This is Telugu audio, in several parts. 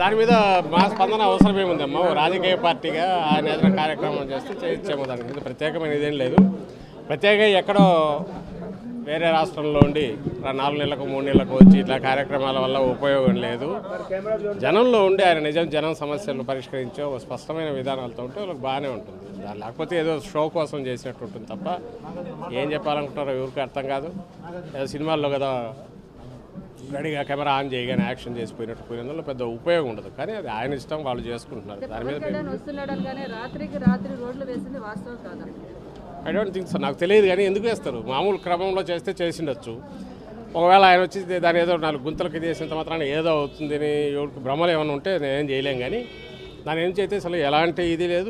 దాని మీద మా స్పందన అవసరం ఏముందమ్మా ఓ రాజకీయ పార్టీగా ఆయన ఏదైనా కార్యక్రమం చేస్తే చేయొచ్చేమో దానికి ఇది ప్రత్యేకమైన ఇదేం లేదు ప్రత్యేకంగా ఎక్కడో వేరే రాష్ట్రంలో ఉండి రా నాలుగు నెలలకు మూడు నెలలకు వచ్చి ఇట్లా కార్యక్రమాల వల్ల ఉపయోగం లేదు జనంలో ఉండి ఆయన నిజం జనం సమస్యలను పరిష్కరించే ఒక స్పష్టమైన విధానాలతో ఉంటే వాళ్ళకి బాగానే ఉంటుంది దాని లేకపోతే ఏదో షో కోసం చేసినట్టు ఉంటుంది తప్ప ఏం చెప్పాలనుకుంటారో ఎవరికి అర్థం కాదు ఏదో సినిమాల్లో కదా రెడీగా కెమెరా ఆన్ చేయగానే యాక్షన్ చేసిపోయినట్టు పోయినందులో పెద్ద ఉపయోగం ఉండదు కానీ అది ఆయన ఇష్టం వాళ్ళు చేసుకుంటున్నారు దాని మీద పవన్ కళ్యాణ్ వస్తున్నాడు అనగానే రాత్రికి రాత్రి రోడ్లు వేసింది వాస్తవం కాదా ఐ డోంట్ థింక్ సో నాకు తెలియదు కానీ ఎందుకు వేస్తారు మామూలు క్రమంలో చేస్తే చేసిండొచ్చు ఒకవేళ ఆయన వచ్చి దాని ఏదో నాలుగు గుంతలకి చేసినంత మాత్రాన ఏదో అవుతుందని ఎవరికి భ్రమలు ఏమైనా ఉంటే నేనేం చేయలేం కానీ దాని ఏం చేస్తే అసలు ఎలాంటి ఇది లేదు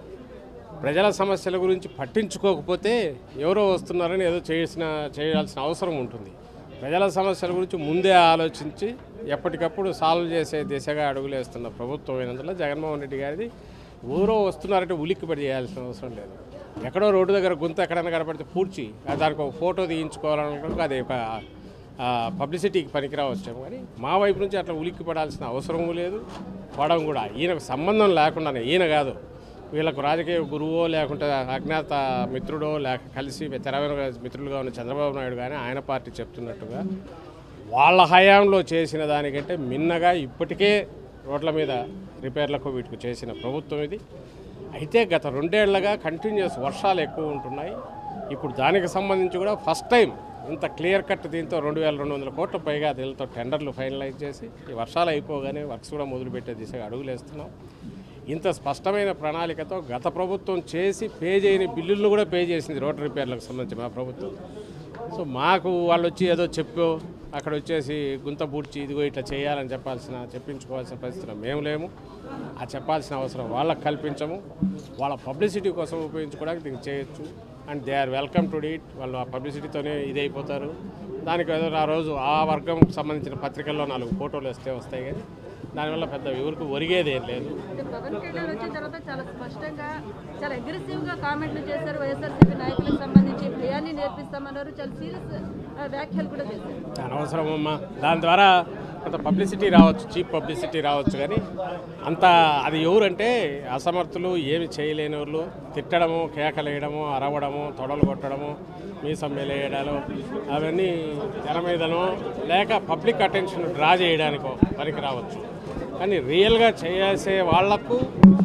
ప్రజల సమస్యల గురించి పట్టించుకోకపోతే ఎవరో వస్తున్నారని ఏదో చేసిన చేయాల్సిన అవసరం ఉంటుంది ప్రజల సమస్యల గురించి ముందే ఆలోచించి ఎప్పటికప్పుడు సాల్వ్ చేసే దిశగా అడుగులు వేస్తున్న ప్రభుత్వం అయినందువల్ల జగన్మోహన్ రెడ్డి గారిది ఊరో వస్తున్నారంటే ఉలిక్కిపడి చేయాల్సిన అవసరం లేదు ఎక్కడో రోడ్డు దగ్గర గుంత ఎక్కడైనా కనపడితే పూడ్చి ఆ దానికి ఒక ఫోటో తీయించుకోవాలనుకుంటే అది ఒక ఆ, పబ్లిసిటీకి పనికిరావచ్చాము కానీ మా వైపు నుంచి అట్లా ఉలిక్కి పడాల్సిన అవసరం లేదు పడడం కూడా ఈయనకు సంబంధం లేకుండానే ఈయన కాదు వీళ్ళకు రాజకీయ గురువో లేకుంటే అజ్ఞాత మిత్రుడో లేక కలిసి తెరవైన మిత్రులుగా ఉన్న చంద్రబాబు నాయుడు కానీ ఆయన పార్టీ చెప్తున్నట్టుగా వాళ్ళ హయాంలో చేసిన దానికంటే మిన్నగా ఇప్పటికే రోడ్ల మీద రిపేర్లకు వీటికి చేసిన ప్రభుత్వం ఇది అయితే గత రెండేళ్లుగా కంటిన్యూస్ వర్షాలు ఎక్కువ ఉంటున్నాయి ఇప్పుడు దానికి సంబంధించి కూడా ఫస్ట్ టైం ఇంత క్లియర్ కట్ దీంతో రెండు వేల రెండు వందల కోట్ల పైగా దీనితో టెండర్లు ఫైనలైజ్ చేసి ఈ వర్షాలు అయిపోగానే వర్క్స్ కూడా మొదలుపెట్టే దిశగా అడుగులేస్తున్నాం ఇంత స్పష్టమైన ప్రణాళికతో గత ప్రభుత్వం చేసి పే చేయని బిల్లులను కూడా పే చేసింది రోడ్ రిపేర్లకు సంబంధించి మా ప్రభుత్వం సో మాకు వాళ్ళు వచ్చి ఏదో చెప్పో అక్కడ వచ్చేసి గుంత పూడ్చి ఇదిగో ఇట్లా చేయాలని చెప్పాల్సిన చెప్పించుకోవాల్సిన పరిస్థితిలో మేము లేము ఆ చెప్పాల్సిన అవసరం వాళ్ళకి కల్పించము వాళ్ళ పబ్లిసిటీ కోసం ఉపయోగించుకోవడానికి దీనికి చేయొచ్చు and they are welcome to డీట్ వాళ్ళు ఆ పబ్లిసిటీతోనే ఇదైపోతారు దానికి ఏదో ఆ రోజు ఆ వర్గం సంబంధించిన పత్రికల్లో నాలుగు ఫోటోలు వస్తే వస్తాయి కానీ దానివల్ల పెద్ద ఎవరికి ఒరిగేది ఏం లేదు అంటే పవన్ కళ్యాణ్ వచ్చిన తర్వాత చాలా స్పష్టంగా చాలా అగ్రెసివ్ గా కామెంట్లు చేశారు వైఎస్ఆర్సీపీ నాయకులకు సంబంధించి భయాన్ని నేర్పిస్తామన్నారు చాలా సీరియస్ వ్యాఖ్యలు కూడా చేశారు అనవసరం అమ్మా దాని ద్వారా కొంత పబ్లిసిటీ రావచ్చు చీప్ పబ్లిసిటీ రావచ్చు కానీ అంత అది ఎవరంటే అసమర్థులు ఏమి చేయలేని వాళ్ళు తిట్టడము కేకలేయడము అరవడము తొడలు కొట్టడము మీసం మెలేయడాలు అవన్నీ జన మీదనో లేక పబ్లిక్ అటెన్షన్ డ్రా చేయడానికో పనికి రావచ్చు కానీ రియల్గా చేసే వాళ్లకు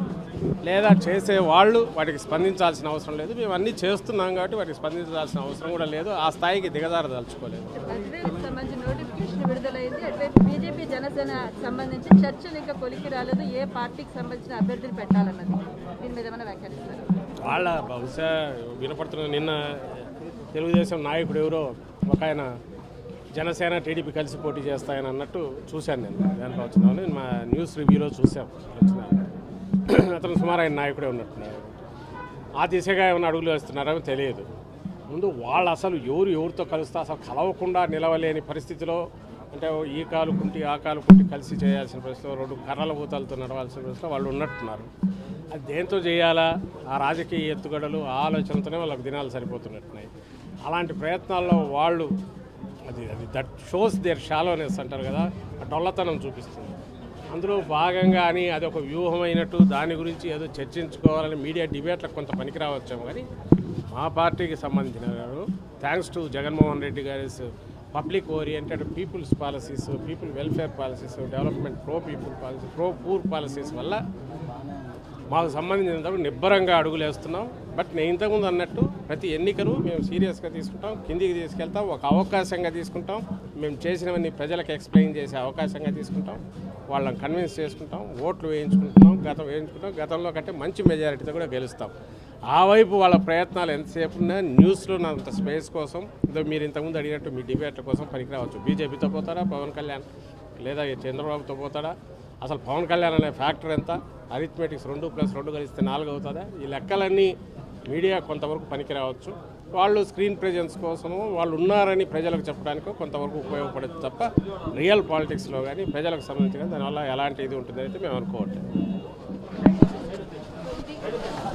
లేదా చేసే వాళ్ళు వాటికి స్పందించాల్సిన అవసరం లేదు మేము అన్నీ చేస్తున్నాం కాబట్టి వాటికి స్పందించాల్సిన అవసరం కూడా లేదు ఆ స్థాయికి దిగజారదలుచుకోలేదు అటువైపు సంబంధించి నోటిఫికేషన్ విడుదలైంది అటువైపు బీజేపీ జనసేన సంబంధించి చర్చలు ఇంకా కొలికి రాలేదు ఏ పార్టీకి సంబంధించిన అభ్యర్థులు పెట్టాలన్నది దీని మీద ఏమైనా వ్యాఖ్యానిస్తారు వాళ్ళ బహుశా వినపడుతున్న నిన్న తెలుగుదేశం నాయకుడు ఎవరో ఒక ఆయన జనసేన టీడీపీ కలిసి పోటీ చేస్తాయని అన్నట్టు చూశాను నేను దాంట్లో వచ్చిన నేను మా న్యూస్ రివ్యూలో చూసాం వచ్చిన అతను సుమారు ఆయన నాయకుడే ఉన్నట్టున్నారు ఆ దిశగా ఏమైనా అడుగులు వేస్తున్నారో తెలియదు ముందు వాళ్ళు అసలు ఎవరు ఎవరితో కలుస్తే అసలు కలవకుండా నిలవలేని పరిస్థితిలో అంటే ఈ కాలు కుంటి ఆ కాలు కుంటి కలిసి చేయాల్సిన పరిస్థితిలో రెండు కర్రల భూతాలతో నడవాల్సిన పరిస్థితిలో వాళ్ళు ఉన్నట్టున్నారు అది దేంతో చేయాలా ఆ రాజకీయ ఎత్తుగడలు ఆ ఆలోచనతోనే వాళ్ళకి దినాలు సరిపోతున్నట్టున్నాయి అలాంటి ప్రయత్నాల్లో వాళ్ళు అది అది దట్ షోస్ దేర్ షాలోనెస్ అంటారు కదా ఆ డొల్లతనం చూపిస్తుంది అందులో భాగంగా అని అది ఒక వ్యూహం అయినట్టు దాని గురించి ఏదో చర్చించుకోవాలని మీడియా డిబేట్లకు కొంత పనికి రావచ్చాము కానీ మా పార్టీకి సంబంధించిన గారు థ్యాంక్స్ టు జగన్మోహన్ రెడ్డి గారి public oriented people's policies people welfare policies development pro people policy pro poor policies వల్ల మాకు సంబంధించినంత నిబ్బరంగా అడుగులు వేస్తున్నాం బట్ నేను ఇంతకుముందు అన్నట్టు ప్రతి ఎన్నికను మేము సీరియస్గా తీసుకుంటాం కిందికి తీసుకెళ్తాం ఒక అవకాశంగా తీసుకుంటాం మేము చేసినవన్నీ ప్రజలకు ఎక్స్ప్లెయిన్ చేసే అవకాశంగా తీసుకుంటాం వాళ్ళని కన్విన్స్ చేసుకుంటాం ఓట్లు వేయించుకుంటున్నాం గతం వేయించుకుంటాం గతంలో కంటే మంచి మెజారిటీతో కూడా గెలుస్తాం ఆ వైపు వాళ్ళ ప్రయత్నాలు ఎంతసేపు ఉన్నా న్యూస్లో అంత స్పేస్ కోసం ఇదో మీరు ఇంతకుముందు అడిగినట్టు మీ డిబేట్ల కోసం పనికిరావచ్చు బీజేపీతో పోతారా పవన్ కళ్యాణ్ లేదా ఈ చంద్రబాబుతో పోతాడా అసలు పవన్ కళ్యాణ్ అనే ఫ్యాక్టర్ ఎంత అరిథమెటిక్స్ రెండు ప్లస్ రెండు కలిస్తే నాలుగు అవుతుందా ఈ లెక్కలన్నీ మీడియా కొంతవరకు పనికిరావచ్చు వాళ్ళు స్క్రీన్ ప్రెజెన్స్ కోసము వాళ్ళు ఉన్నారని ప్రజలకు చెప్పడానికి కొంతవరకు ఉపయోగపడచ్చు తప్ప రియల్ పాలిటిక్స్లో కానీ ప్రజలకు సంబంధించి కానీ దానివల్ల ఎలాంటి ఇది ఉంటుందని అయితే మేము అనుకోవట్లేదు